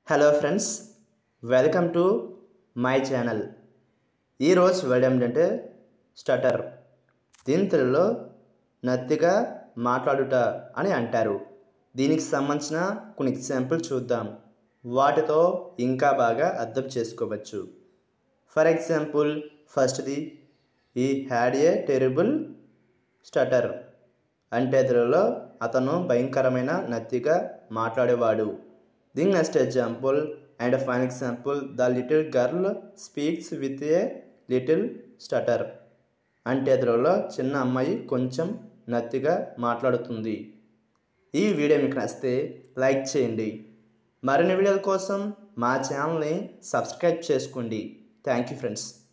hello friends welcome to my channel ఈరోజు word ఏమిటంటే stutter దీని తెలుగులో నత్తిగా మాట్లాడుట అని అంటారు దీనికి సంబంధించిన కొన్ని ఎగ్జాంపుల్ చూద్దాం వాటితో ఇంకా బాగా అర్థం చేసుకోవచ్చు ఫర్ ఎగ్జాంపుల్ ఫస్ట్ది ఈ హ్యాడ్ ఏ టెరిబుల్ స్టటర్ అంటే తెలుగులో అతను భయంకరమైన నత్తిగా మాట్లాడేవాడు దీని next example and fine example the little girl speaks with a little stutter అంటే తెలుగులో చిన్న అమ్మాయి కొంచెం నత్తిగా మాట్లాడుతుంది ఈ వీడియో మీకు నచ్చితే లైక్ చేయండి మరిన్ని వీడియోల కోసం మా ఛానల్ని సబ్స్క్రైబ్ చేసుకోండి థ్యాంక్ యూ ఫ్రెండ్స్